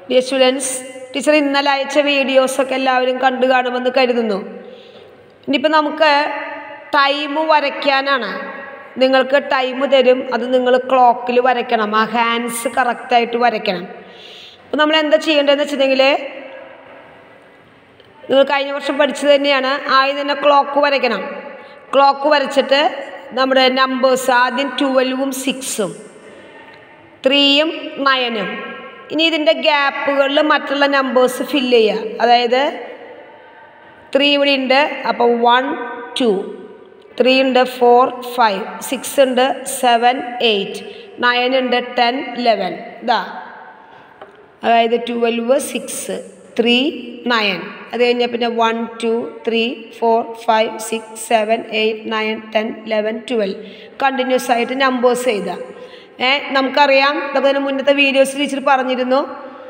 dear students teacher ഇന്നലെ അയച്ച വീഡിയോസൊക്കെ എല്ലാവരും കണ്ടു കാണുമെന്ന് കരുതുന്നു ഇനിയിപ്പോൾ നമുക്ക് ടൈം വരയ്ക്കാനാണ് നിങ്ങൾക്ക് ടൈം തരും അത് നിങ്ങൾ ക്ലോക്കിൽ വരയ്ക്കണം ആ ഹാൻഡ്സ് കറക്റ്റായിട്ട് വരയ്ക്കണം അപ്പോൾ നമ്മൾ എന്താ ചെയ്യേണ്ടതെന്ന് വെച്ചിട്ടുണ്ടെങ്കിൽ നിങ്ങൾ കഴിഞ്ഞ വർഷം പഠിച്ചത് തന്നെയാണ് ആദ്യം തന്നെ ക്ലോക്ക് വരയ്ക്കണം ക്ലോക്ക് വരച്ചിട്ട് നമ്മുടെ നമ്പേഴ്സ് ആദ്യം ട്വൽവും സിക്സും ത്രീയും നയനും ഇനി ഇതിൻ്റെ ഗ്യാപ്പുകളിൽ മറ്റുള്ള നമ്പേഴ്സ് ഫില്ല് ചെയ്യുക അതായത് ത്രീ ഇവിടെ ഉണ്ട് അപ്പോൾ വൺ ടു ത്രീ ഉണ്ട് ഫോർ ഫൈവ് സിക്സ് ഉണ്ട് സെവൻ എയ്റ്റ് നയൻ ഉണ്ട് ടെൻ ലെവൻ ഇതാ അതായത് ട്വൽവ് സിക്സ് ത്രീ നയൻ അത് കഴിഞ്ഞാൽ പിന്നെ one two three four five six seven eight nine ten eleven twelve continuous ആയിട്ട് നമ്പേഴ്സ് എഴുതാം ഏ നമുക്കറിയാം ഇതൊക്കെ തന്നെ മുന്നത്തെ വീഡിയോസ് ടീച്ചർ പറഞ്ഞിരുന്നു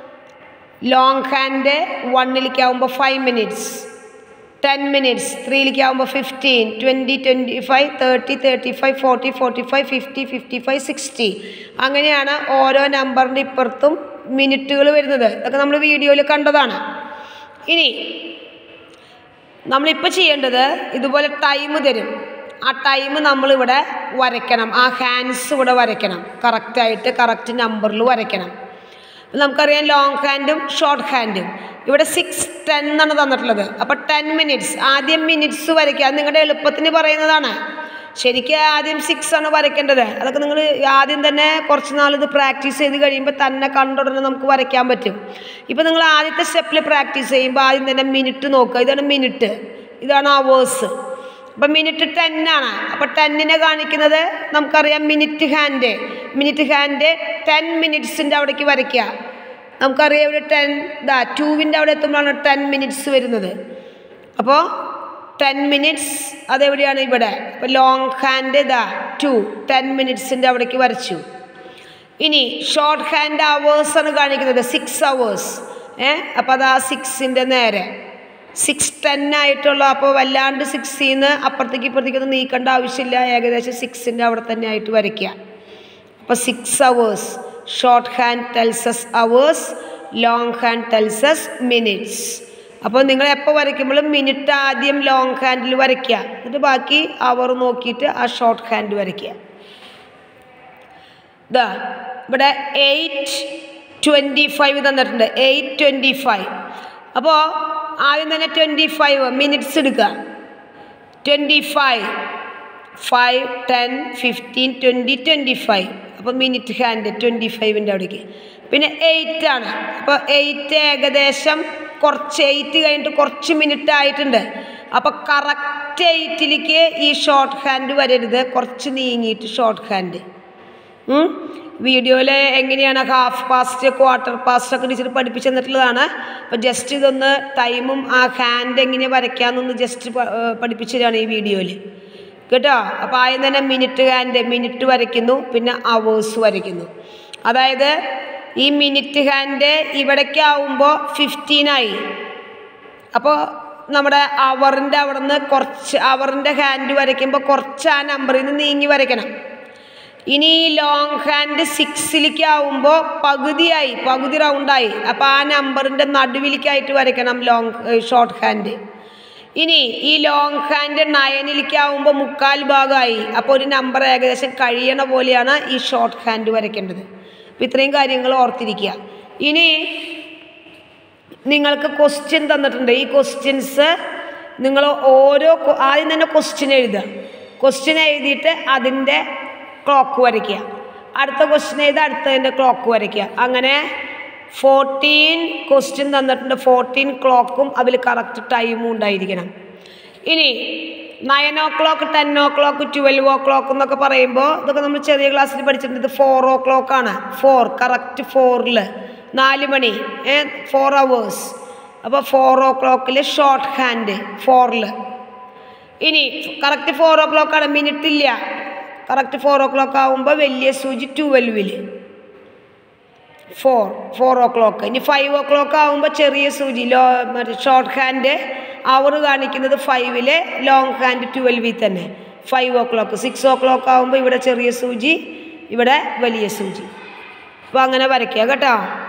ലോങ് ഹാൻഡ് വണ്ണിലേക്ക് ആകുമ്പോൾ ഫൈവ് മിനിറ്റ്സ് ടെൻ മിനിറ്റ്സ് ത്രീയിലേക്ക് ആകുമ്പോൾ fifteen twenty twenty five thirty thirty five forty forty five fifty fifty five sixty അങ്ങനെയാണ് ഓരോ നമ്പറിൻ്റെ ഇപ്പുറത്തും മിനിറ്റുകൾ വരുന്നത് ഇതൊക്കെ നമ്മൾ വീഡിയോയിൽ കണ്ടതാണ് ഇനി നമ്മളിപ്പോൾ ചെയ്യേണ്ടത് ഇതുപോലെ ടൈം തരും ആ ടൈം നമ്മളിവിടെ വരയ്ക്കണം ആ ഹാൻഡ്സ് ഇവിടെ വരയ്ക്കണം കറക്റ്റായിട്ട് കറക്റ്റ് നമ്പറിൽ വരയ്ക്കണം നമുക്കറിയാം ലോങ് ഹാൻഡും ഷോർട്ട് ഹാൻഡും ഇവിടെ സിക്സ് ടെൻ എന്നാണ് തന്നിട്ടുള്ളത് അപ്പോൾ ടെൻ മിനിറ്റ്സ് ആദ്യം മിനിറ്റ്സ് വരയ്ക്കുക അത് നിങ്ങളുടെ എളുപ്പത്തിന് പറയുന്നതാണ് ശരിക്കും ആദ്യം സിക്സ് ആണ് വരയ്ക്കേണ്ടത് അതൊക്കെ നിങ്ങൾ ആദ്യം തന്നെ കുറച്ച് നാൾ ഇത് പ്രാക്ടീസ് ചെയ്ത് കഴിയുമ്പോൾ തന്നെ കണ്ടുടനെ നമുക്ക് വരയ്ക്കാൻ പറ്റും ഇപ്പോൾ നിങ്ങൾ ആദ്യത്തെ സ്റ്റെപ്പിൽ പ്രാക്ടീസ് ചെയ്യുമ്പോൾ ആദ്യം തന്നെ മിനിറ്റ് നോക്കുക ഇതാണ് മിനിറ്റ് ഇതാണ് അവേഴ്സ് അപ്പം മിനിറ്റ് ടെൻ ആണ് അപ്പോൾ ടെന്നിനെ കാണിക്കുന്നത് നമുക്കറിയാം minute hand minute hand ten മിനിറ്റ്സിൻ്റെ അവിടേക്ക് വരയ്ക്കുക നമുക്കറിയാം ഇവിടെ ടെൻ ഇതാ ടൂവിൻ്റെ അവിടെ എത്തുമ്പോഴാണ് ടെൻ മിനിറ്റ്സ് വരുന്നത് അപ്പോൾ ടെൻ മിനിറ്റ്സ് അതെവിടെയാണ് ഇവിടെ അപ്പോൾ ലോങ് ഹാൻഡ് ഇതാ ടു ടെൻ മിനിറ്റ്സിൻ്റെ അവിടേക്ക് വരച്ചു ഇനി ഷോർട്ട് ഹാൻഡ് അവേഴ്സ് ആണ് കാണിക്കുന്നത് സിക്സ് അവേഴ്സ് ഏ അപ്പോൾ അത് ആ സിക്സിൻ്റെ നേരെ സിക്സ് ടെൻ ആയിട്ടുള്ള അപ്പോൾ വല്ലാണ്ട് സിക്സിൽ നിന്ന് അപ്പുറത്തേക്ക് ഇപ്പുറത്തേക്കൊന്നും നീക്കേണ്ട ആവശ്യമില്ല ഏകദേശം സിക്സിൻ്റെ അവിടെ തന്നെ ആയിട്ട് വരയ്ക്കുക അപ്പോൾ six hours short hand tells us hours long hand tells us minutes അപ്പോൾ നിങ്ങൾ എപ്പോൾ വരയ്ക്കുമ്പോഴും മിനിറ്റ് ആദ്യം ലോങ് ഹാൻഡിൽ വരയ്ക്കുക എന്നിട്ട് ബാക്കി അവർ നോക്കിയിട്ട് ആ ഷോർട്ട് ഹാൻഡ് വരയ്ക്കുക ഇതാ ഇവിടെ എയ്റ്റ് ട്വൻറ്റി ഫൈവ് തന്നിട്ടുണ്ട് എയ്റ്റ് ട്വൻറ്റി ഫൈവ് അപ്പോൾ ആദ്യം തന്നെ ട്വൻറ്റി ഫൈവ് മിനിറ്റ്സ് എടുക്കുക twenty five five ten fifteen twenty twenty five അപ്പോൾ മിനിറ്റ് ഹാൻഡ് ട്വൻറ്റി ഫൈവിൻ്റെ അവിടേക്ക് പിന്നെ എയ്റ്റ് ആണ് അപ്പോൾ എയ്റ്റ് ഏകദേശം കുറച്ച് എയ്റ്റ് കഴിഞ്ഞിട്ട് കുറച്ച് മിനിറ്റ് ആയിട്ടുണ്ട് അപ്പോൾ കറക്റ്റ് എയ്റ്റിലേക്ക് ഈ ഷോർട്ട് ഹാൻഡ് വരരുത് കുറച്ച് നീങ്ങിയിട്ട് ഷോർട്ട് ഹാൻഡ് വീഡിയോയിൽ എങ്ങനെയാണ് ഹാഫ് പാസ്റ്റ് ക്വാർട്ടർ പാസ്റ്റ് ഒക്കെ ടീച്ചർ പഠിപ്പിച്ചു തന്നിട്ടുള്ളതാണ് അപ്പോൾ ജസ്റ്റ് ഇതൊന്ന് ടൈമും ആ ഹാൻഡ് എങ്ങനെ വരയ്ക്കാമെന്നൊന്ന് ജസ്റ്റ് പഠിപ്പിച്ചു തരാണ് ഈ വീഡിയോയിൽ കേട്ടോ അപ്പോൾ ആദ്യം തന്നെ മിനിറ്റ് ഹാൻഡ് മിനിറ്റ് വരയ്ക്കുന്നു പിന്നെ അവേഴ്സ് വരയ്ക്കുന്നു അതായത് ഈ മിനിറ്റ് ഹാൻഡ് ഇവിടേക്കാവുമ്പോൾ ഫിഫ്റ്റീനായി അപ്പോൾ നമ്മുടെ അവറിൻ്റെ അവിടെ നിന്ന് കുറച്ച് അവറിൻ്റെ ഹാൻഡ് വരയ്ക്കുമ്പോൾ കുറച്ച് ആ നമ്പറിൽ നിന്ന് നീങ്ങി വരയ്ക്കണം ഇനി ഈ ലോങ് ഹാൻഡ് സിക്സിലേക്ക് ആവുമ്പോൾ പകുതിയായി പകുതി റൗണ്ടായി അപ്പോൾ ആ നമ്പറിൻ്റെ നടുവിലേക്കായിട്ട് വരയ്ക്കണം ലോങ് ഷോർട്ട് ഹാൻഡ് ഇനി ഈ ലോങ് ഹാൻഡ് നയനിലേക്ക് ആവുമ്പോൾ മുക്കാൽ ഭാഗമായി അപ്പോൾ ഒരു നമ്പർ ഏകദേശം കഴിയണ പോലെയാണ് ഈ ഷോർട്ട് ഹാൻഡ് വരയ്ക്കേണ്ടത് അപ്പോൾ ഇത്രയും കാര്യങ്ങൾ ഓർത്തിരിക്കുക ഇനി നിങ്ങൾക്ക് ക്വസ്റ്റ്യൻ തന്നിട്ടുണ്ട് ഈ ക്വസ്റ്റ്യൻസ് നിങ്ങൾ ഓരോ ആദ്യം തന്നെ ക്വസ്റ്റ്യൻ എഴുതുക ക്വസ്റ്റ്യൻ എഴുതിയിട്ട് അതിൻ്റെ ക്ലോക്ക് വരയ്ക്കുക അടുത്ത ക്വസ്റ്റ്യൻ എഴുതി അടുത്തതിൻ്റെ ക്ലോക്ക് വരയ്ക്കുക അങ്ങനെ ഫോർട്ടീൻ ക്വസ്റ്റ്യൻ തന്നിട്ടുണ്ട് ഫോർട്ടീൻ ക്ലോക്കും അതിൽ കറക്റ്റ് ടൈമും ഉണ്ടായിരിക്കണം ഇനി nine o'clock ten o'clock twelve o'clock എന്നൊക്കെ പറയുമ്പോൾ ഇതൊക്കെ നമ്മൾ ചെറിയ ക്ലാസ്സിൽ പഠിച്ചിട്ടുണ്ട് ഇത് ഫോർ ഓ ക്ലോക്കാണ് ഫോർ കറക്റ്റ് ഫോറിൽ നാല് മണി ഏ ഫോർ അവേഴ്സ് അപ്പോൾ ഫോർ ഓ ക്ലോക്കിൽ ഷോർട്ട് ഹാൻഡ് ഫോറിൽ ഇനി കറക്റ്റ് ഫോർ ഓ ക്ലോക്കാണ് മിനിറ്റ് ഇല്ല കറക്റ്റ് ഫോർ ഓ ക്ലോക്ക് ആകുമ്പോൾ വലിയ സൂചി ട്വൽവിൽ ഫോർ ഫോർ ഓ ക്ലോക്ക് ഇനി ഫൈവ് ഓ ക്ലോക്ക് ആകുമ്പോൾ ചെറിയ സൂചി ലോ മറ്റേ ഷോർട്ട് ഹാൻഡ് അവർ കാണിക്കുന്നത് ഫൈവില് ലോങ് ഹാൻഡ് ട്വൽവിൽ തന്നെ five o'clock six o'clock ആകുമ്പോൾ ഇവിടെ ചെറിയ സൂചി ഇവിടെ വലിയ സൂചി അപ്പോൾ അങ്ങനെ വരയ്ക്കുക കേട്ടോ